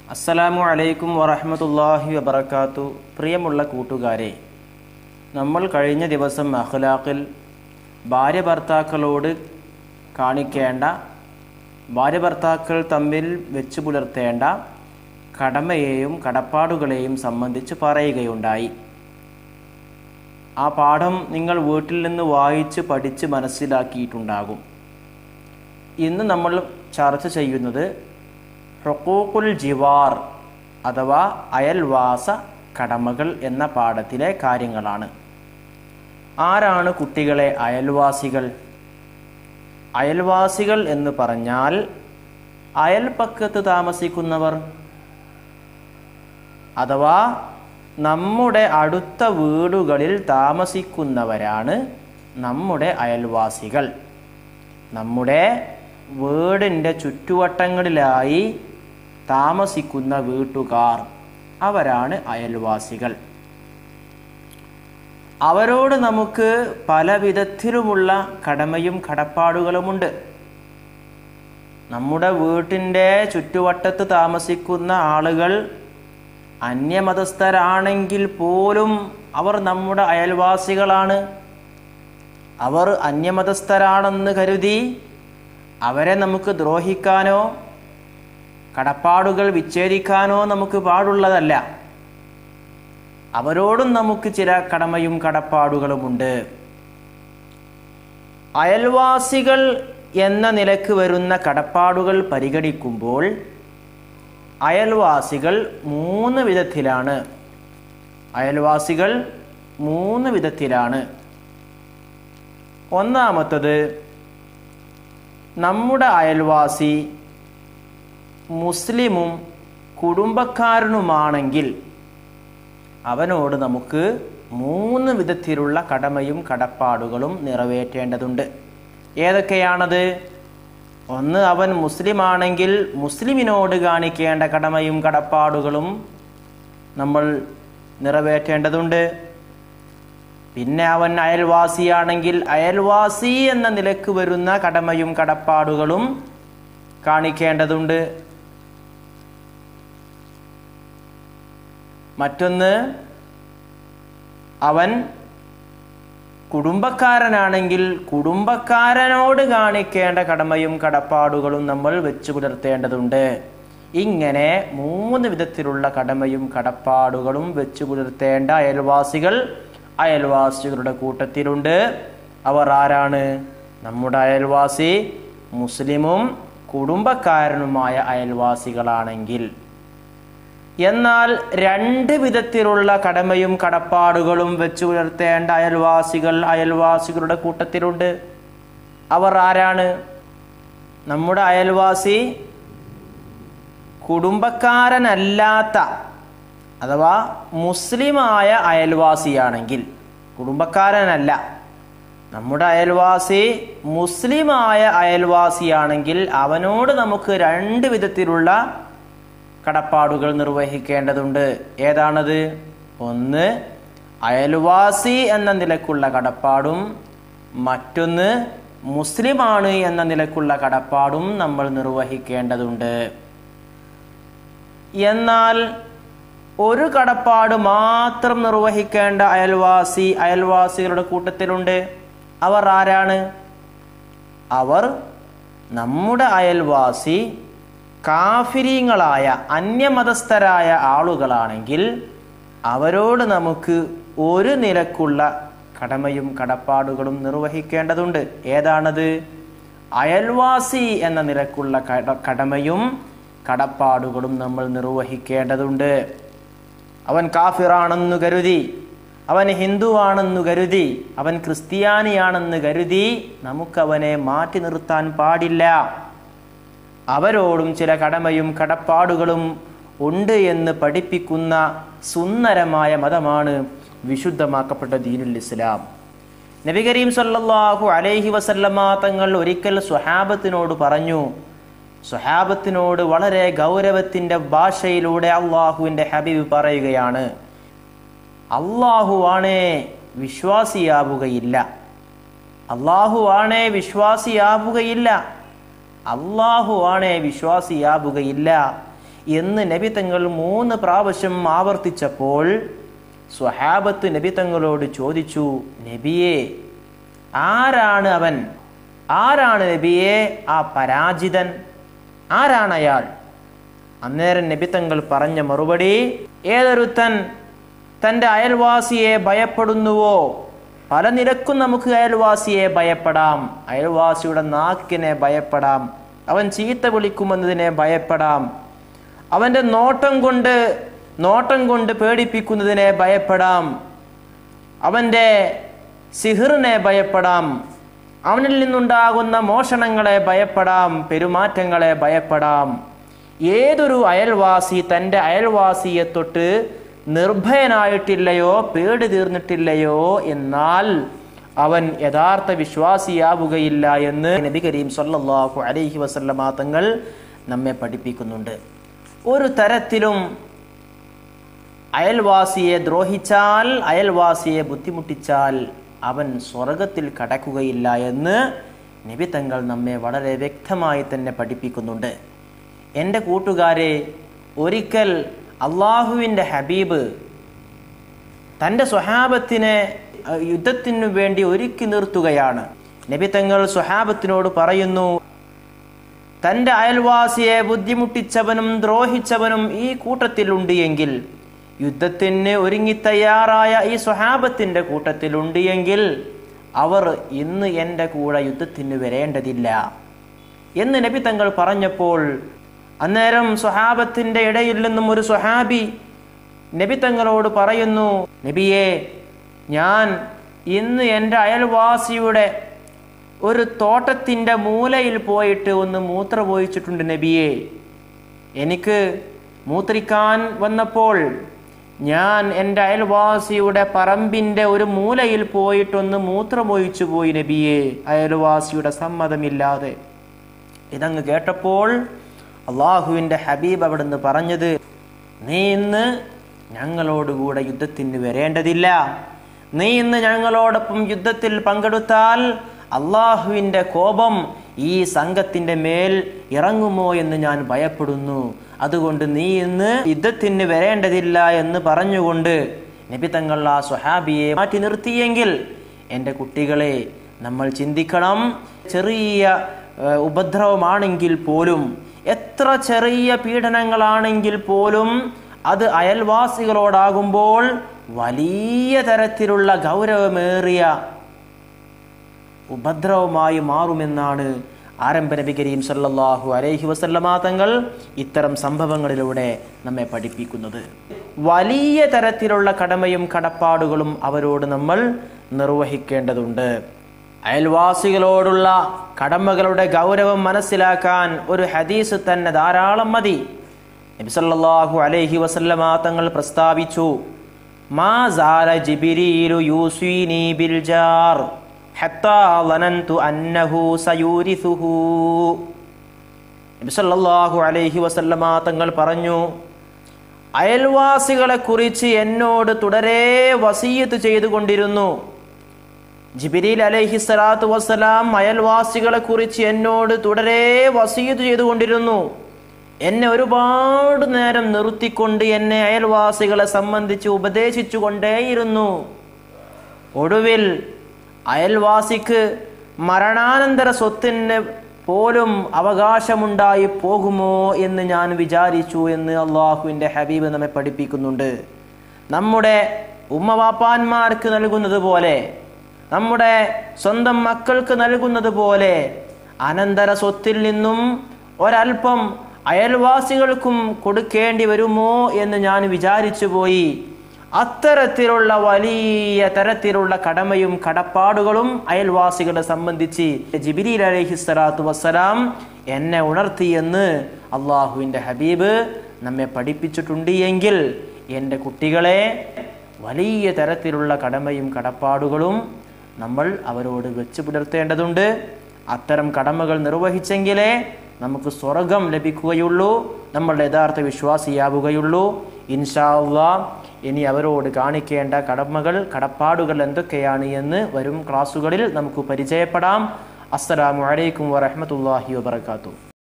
അസ്സലാമു അലൈക്കും വറഹമത്തല്ലാഹി വബർക്കാത്തു പ്രിയമുള്ള കൂട്ടുകാരെ നമ്മൾ കഴിഞ്ഞ ദിവസം അഖ്ലാഖിൽ ഭാര്യ ഭർത്താക്കളോട് കാണിക്കേണ്ട ഭാര്യ ഭർത്താക്കൾ തമ്മിൽ വെച്ചു പുലർത്തേണ്ട കടമയെയും കടപ്പാടുകളെയും സംബന്ധിച്ച് പറയുകയുണ്ടായി ആ പാഠം നിങ്ങൾ വീട്ടിൽ നിന്ന് വായിച്ച് പഠിച്ച് മനസ്സിലാക്കിയിട്ടുണ്ടാകും ഇന്ന് നമ്മൾ ചർച്ച ചെയ്യുന്നത് ഹൊക്കൂക്കുൽ ജിവാർ അഥവാ അയൽവാസ കടമകൾ എന്ന പാഠത്തിലെ കാര്യങ്ങളാണ് ആരാണ് കുട്ടികളെ അയൽവാസികൾ അയൽവാസികൾ എന്ന് പറഞ്ഞാൽ അയൽപ്പക്കത്ത് താമസിക്കുന്നവർ അഥവാ നമ്മുടെ അടുത്ത വീടുകളിൽ താമസിക്കുന്നവരാണ് നമ്മുടെ അയൽവാസികൾ നമ്മുടെ വീടിൻ്റെ ചുറ്റുവട്ടങ്ങളിലായി താമസിക്കുന്ന വീട്ടുകാർ അവരാണ് അയൽവാസികൾ അവരോട് നമുക്ക് പല വിധത്തിലുമുള്ള കടമയും കടപ്പാടുകളുമുണ്ട് നമ്മുടെ വീട്ടിൻ്റെ ചുറ്റുവട്ടത്ത് താമസിക്കുന്ന ആളുകൾ അന്യമതസ്ഥരാണെങ്കിൽ പോലും അവർ നമ്മുടെ അയൽവാസികളാണ് അവർ അന്യമതസ്ഥരാണെന്ന് കരുതി അവരെ നമുക്ക് ദ്രോഹിക്കാനോ കടപ്പാടുകൾ വിച്ഛേദിക്കാനോ നമുക്ക് പാടുള്ളതല്ല അവരോടും നമുക്ക് ചില കടമയും കടപ്പാടുകളുമുണ്ട് അയൽവാസികൾ എന്ന നിലക്ക് വരുന്ന കടപ്പാടുകൾ പരിഗണിക്കുമ്പോൾ അയൽവാസികൾ മൂന്ന് വിധത്തിലാണ് അയൽവാസികൾ മൂന്ന് വിധത്തിലാണ് ഒന്നാമത്തത് നമ്മുടെ അയൽവാസി മുസ്ലിമും കുടുംബക്കാരനുമാണെങ്കിൽ അവനോട് നമുക്ക് മൂന്ന് വിധത്തിലുള്ള കടമയും കടപ്പാടുകളും നിറവേറ്റേണ്ടതുണ്ട് ഏതൊക്കെയാണത് ഒന്ന് അവൻ മുസ്ലിമാണെങ്കിൽ മുസ്ലിമിനോട് കാണിക്കേണ്ട കടമയും കടപ്പാടുകളും നമ്മൾ നിറവേറ്റേണ്ടതുണ്ട് പിന്നെ അവൻ അയൽവാസിയാണെങ്കിൽ അയൽവാസി എന്ന നിലക്ക് വരുന്ന കടമയും കടപ്പാടുകളും കാണിക്കേണ്ടതുണ്ട് മറ്റൊന്ന് അവൻ കുടുംബക്കാരനാണെങ്കിൽ കുടുംബക്കാരനോട് കാണിക്കേണ്ട കടമയും കടപ്പാടുകളും നമ്മൾ വെച്ചു പുലർത്തേണ്ടതുണ്ട് ഇങ്ങനെ മൂന്ന് വിധത്തിലുള്ള കടമയും കടപ്പാടുകളും വെച്ചു പുലർത്തേണ്ട അയൽവാസികൾ അയൽവാസികളുടെ കൂട്ടത്തിലുണ്ട് അവർ ആരാണ് നമ്മുടെ അയൽവാസി മുസ്ലിമും കുടുംബക്കാരനുമായ അയൽവാസികളാണെങ്കിൽ എന്നാൽ രണ്ട് വിധത്തിലുള്ള കടമയും കടപ്പാടുകളും വെച്ചു പുലർത്തേണ്ട അയൽവാസികൾ അയൽവാസികളുടെ കൂട്ടത്തിലുണ്ട് അവർ ആരാണ് നമ്മുടെ അയൽവാസി കുടുംബക്കാരനല്ലാത്ത അഥവാ മുസ്ലിമായ അയൽവാസിയാണെങ്കിൽ കുടുംബക്കാരനല്ല നമ്മുടെ അയൽവാസി മുസ്ലിമായ അയൽവാസിയാണെങ്കിൽ അവനോട് നമുക്ക് രണ്ട് വിധത്തിലുള്ള കടപ്പാടുകൾ നിർവഹിക്കേണ്ടതുണ്ട് ഏതാണത് ഒന്ന് അയൽവാസി എന്ന നിലക്കുള്ള കടപ്പാടും മറ്റൊന്ന് മുസ്ലിമാണ് എന്ന നിലക്കുള്ള കടപ്പാടും നമ്മൾ നിർവഹിക്കേണ്ടതുണ്ട് എന്നാൽ ഒരു കടപ്പാട് മാത്രം നിർവഹിക്കേണ്ട അയൽവാസി അയൽവാസികളുടെ കൂട്ടത്തിലുണ്ട് അവർ ആരാണ് അവർ നമ്മുടെ അയൽവാസി കാഫിരീങ്ങളായ അന്യമതസ്ഥരായ ആളുകളാണെങ്കിൽ അവരോട് നമുക്ക് ഒരു നിലക്കുള്ള കടമയും കടപ്പാടുകളും നിർവഹിക്കേണ്ടതുണ്ട് ഏതാണത് അയൽവാസി എന്ന നിലക്കുള്ള കടമയും കടപ്പാടുകളും നമ്മൾ നിർവഹിക്കേണ്ടതുണ്ട് അവൻ കാഫിറാണെന്നു കരുതി അവൻ ഹിന്ദുവാണെന്നു കരുതി അവൻ ക്രിസ്ത്യാനിയാണെന്ന് കരുതി നമുക്കവനെ മാറ്റി നിർത്താൻ പാടില്ല അവരോടും ചില കടമയും കടപ്പാടുകളും ഉണ്ട് എന്ന് പഠിപ്പിക്കുന്ന സുന്ദരമായ മതമാണ് വിശുദ്ധമാക്കപ്പെട്ട ദീനുൽ ഇസ്ലാം നബി കരീം സല്ലല്ലാഹു അലൈഹി വസല്ലമ തങ്ങൾ ഒരിക്കൽ സ്വഹാബത്തിനോട് പറഞ്ഞു സ്വഹാബത്തിനോട് വളരെ ഗൗരവത്തിൻ്റെ ഭാഷയിലൂടെ അള്ളാഹുവിൻ്റെ ഹബീബ് പറയുകയാണ് അള്ളാഹുവാണേ വിശ്വാസിയാവുകയില്ല അള്ളാഹുവാണേ വിശ്വാസിയാവുകയില്ല അള്ളാഹു ആണേ വിശ്വാസിയാവുകയില്ല എന്ന് നബി തങ്ങൾ മൂന്ന് പ്രാവശ്യം ആവർത്തിച്ചപ്പോൾ സ്വഹാബത്ത് നബി തങ്ങളോട് ചോദിച്ചു നബിയെ ആരാണ് അവൻ ആരാണ് നബിയെ ആ പരാജിതൻ ആരാണ് അയാൾ അന്നേരം നബി തങ്ങൾ പറഞ്ഞ മറുപടി ഏതൊരുത്തൻ തൻ്റെ അയൽവാസിയെ ഭയപ്പെടുന്നുവോ പല നിരക്കും നമുക്ക് അയൽവാസിയെ ഭയപ്പെടാം അയൽവാസിയുടെ നാക്കിനെ ഭയപ്പെടാം അവൻ ചീത്ത വിളിക്കുമെന്നതിനെ ഭയപ്പെടാം അവൻ്റെ നോട്ടം കൊണ്ട് നോട്ടം കൊണ്ട് പേടിപ്പിക്കുന്നതിനെ ഭയപ്പെടാം അവൻ്റെ സിഹിറിനെ ഭയപ്പെടാം അവനിൽ നിന്നുണ്ടാകുന്ന മോഷണങ്ങളെ ഭയപ്പെടാം പെരുമാറ്റങ്ങളെ ഭയപ്പെടാം ഏതൊരു അയൽവാസി തൻ്റെ അയൽവാസിയെ തൊട്ട് നിർഭയനായിട്ടില്ലയോ പേടി തീർന്നിട്ടില്ലയോ എന്നാൽ അവൻ യഥാർത്ഥ വിശ്വാസിയാവുകയില്ല എന്ന് നബി കരീം സല്ലല്ലാഹു അലൈഹി വസല്ലമ തങ്ങൾ നമ്മെ പഠിപ്പിക്കുന്നുണ്ട് ഒരു തരത്തിലും അയൽവാസിയെ ദ്രോഹിച്ചാൽ അയൽവാസിയെ ബുദ്ധിമുട്ടിച്ചാൽ അവൻ സ്വർഗത്തിൽ കടക്കുകയില്ല എന്ന് നബി തങ്ങൾ നമ്മെ വളരെ വ്യക്തമായി തന്നെ പഠിപ്പിക്കുന്നുണ്ട് എൻ്റെ കൂട്ടുകാരെ ഒരിക്കൽ അള്ളാഹുവിൻ്റെ ഹബീബ് തൻ്റെ സ്വഹാബത്തിനെ അഹ്, യുദ്ധത്തിനു വേണ്ടി ഒരുക്കി നിർത്തുകയാണ് നബി തങ്ങൾ സ്വഹാബത്തിനോട് പറയുന്നു തൻ്റെ അയൽവാസിയെ ബുദ്ധിമുട്ടിച്ചവനും ദ്രോഹിച്ചവനും ഈ കൂട്ടത്തിലുണ്ട് എങ്കിൽ യുദ്ധത്തിന് ഒരുങ്ങി തയ്യാറായ ഈ സ്വഹാബത്തിൻ്റെ കൂട്ടത്തിലുണ്ട് എങ്കിൽ അവർ ഇന്ന് എൻ്റെ കൂടെ യുദ്ധത്തിന് വരേണ്ടതില്ല എന്ന് നബി തങ്ങൾ പറഞ്ഞപ്പോൾ അന്നേരം സ്വഹാബത്തിൻ്റെ ഇടയിൽ നിന്നും ഒരു സ്വഹാബി നബി തങ്ങളോട് പറയുന്നു നബിയെ ഞാൻ ഇന്ന് എൻ്റെ അയൽവാസിയുടെ ഒരു തോട്ടത്തിൻ്റെ മൂലയിൽ പോയിട്ട് ഒന്ന് മൂത്രപോയിച്ചിട്ടുണ്ട് നബിയെ എനിക്ക് മൂത്രിക്കാൻ വന്നപ്പോൾ ഞാൻ എൻ്റെ അയൽവാസിയുടെ പറമ്പിൻ്റെ ഒരു മൂലയിൽ പോയിട്ടൊന്ന് മൂത്രമൊഴിച്ചു പോയി നബിയെ അയൽവാസിയുടെ സമ്മതമില്ലാതെ ഇതങ്ങ് കേട്ടപ്പോൾ അള്ളാഹുവിൻ്റെ ഹബീബ് അവിടുന്ന് പറഞ്ഞത് നീ ഇന്ന് ഞങ്ങളോടുകൂടെ യുദ്ധത്തിന് വരേണ്ടതില്ല നീ ഇന്ന് ഞങ്ങളോടൊപ്പം യുദ്ധത്തിൽ പങ്കെടുത്താൽ അള്ളാഹുവിൻ്റെ കോപം ഈ സംഘത്തിൻ്റെ മേൽ ഇറങ്ങുമോ എന്ന് ഞാൻ ഭയപ്പെടുന്നു അതുകൊണ്ട് നീ ഇന്ന് യുദ്ധത്തിന് വരേണ്ടതില്ല എന്ന് പറഞ്ഞുകൊണ്ട് നബി തങ്ങൾ ആ സ്വഹാബിയെ മാറ്റി നിർത്തിയെങ്കിൽ എൻ്റെ കുട്ടികളെ നമ്മൾ ചിന്തിക്കണം ചെറിയ ഏഹ്, ഉപദ്രവമാണെങ്കിൽ പോലും എത്ര ചെറിയ പീഡനങ്ങളാണെങ്കിൽ പോലും അത് അയൽവാസികളോടാകുമ്പോൾ വലിയ തരത്തിലുള്ള ഗൗരവമേറിയ ഉപദ്രവമായി മാറുമെന്നാണ് ആരംഭ നബി കരീം സല്ലല്ലാഹു അലൈഹി വസല്ലമ തങ്ങൾ ഇത്തരം സംഭവങ്ങളിലൂടെ നമ്മെ പഠിപ്പിക്കുന്നത് വലിയ തരത്തിലുള്ള കടമയും കടപ്പാടുകളും അവരോട് നമ്മൾ നിർവഹിക്കേണ്ടതുണ്ട് അയൽവാസികളോടുള്ള കടമകളുടെ ഗൗരവം മനസ്സിലാക്കാൻ ഒരു ഹദീസ് തന്നെ ധാരാളം മതി നബി സല്ലല്ലാഹു അലൈഹി വസല്ലമ തങ്ങൾ പ്രസ്താവിച്ചു മാ സാല ജിബിരീലു യൂസീനി ബിൽ ജാർ ഹത്താ ളനന്തു അന്നഹു സയൂരിസുഹു നബി സല്ലല്ലാഹു അലൈഹി വസല്ലമ തങ്ങൾ പറഞ്ഞു അയൽവാസികളെ കുറിച്ച് എന്നോട് തുടരെ വസീയത്ത് ചെയ്തുകൊണ്ടിരുന്നു ജിബിരിൽ അലൈഹി സ്വലാത്തു വസ്സലാം അയൽവാസികളെ കുറിച്ച് എന്നോട് തുടരെ വസീത് ചെയ്തുകൊണ്ടിരുന്നു എന്നെ ഒരുപാട് നേരം നിർത്തിക്കൊണ്ട് എന്നെ അയൽവാസികളെ സംബന്ധിച്ച് ഉപദേശിച്ചു കൊണ്ടേയിരുന്നു ഒടുവിൽ അയൽവാസിക്ക് മരണാനന്തര സ്വത്തിന് പോലും അവകാശമുണ്ടായി പോകുമോ എന്ന് ഞാൻ വിചാരിച്ചു എന്ന് അള്ളാഹുവിൻ്റെ ഹബീബ് നമ്മെ പഠിപ്പിക്കുന്നുണ്ട് നമ്മുടെ ഉമ്മവാപ്പാന്മാർക്ക് നൽകുന്നത് പോലെ നമ്മുടെ സ്വന്തം മക്കൾക്ക് നൽകുന്നത് പോലെ അനന്തര സ്വത്തിൽ നിന്നും ഒരൽപ്പം അയൽവാസികൾക്കും കൊടുക്കേണ്ടി വരുമോ എന്ന് ഞാൻ വിചാരിച്ചു പോയി അത്തരത്തിലുള്ള വലിയ തരത്തിലുള്ള കടമയും കടപ്പാടുകളും അയൽവാസികളെ സംബന്ധിച്ച് ജിബിരിൽ അലൈഹി സ്വലാത്തു വസ്സലാം എന്നെ ഉണർത്തിയെന്ന് അള്ളാഹുവിൻ്റെ ഹബീബ് നമ്മെ പഠിപ്പിച്ചിട്ടുണ്ട് എങ്കിൽ എൻ്റെ കുട്ടികളെ വലിയ തരത്തിലുള്ള കടമയും കടപ്പാടുകളും നമ്മൾ അവരോട് വെച്ച് പുലർത്തേണ്ടതുണ്ട് അത്തരം കടമകൾ നിർവഹിച്ചെങ്കിലേ നമുക്ക് സ്വർഗം ലഭിക്കുകയുള്ളൂ നമ്മൾ യഥാർത്ഥ വിശ്വാസിയാവുകയുള്ളൂ ഇൻഷാ അള്ളാ ഇനി അവരോട് കാണിക്കേണ്ട കടമകൾ കടപ്പാടുകൾ എന്തൊക്കെയാണ് എന്ന് വരും ക്ലാസ്സുകളിൽ നമുക്ക് പരിചയപ്പെടാം അസ്സലാമു അലൈക്കും വറഹ്മത്തുള്ളാഹി വബർക്കാത്തു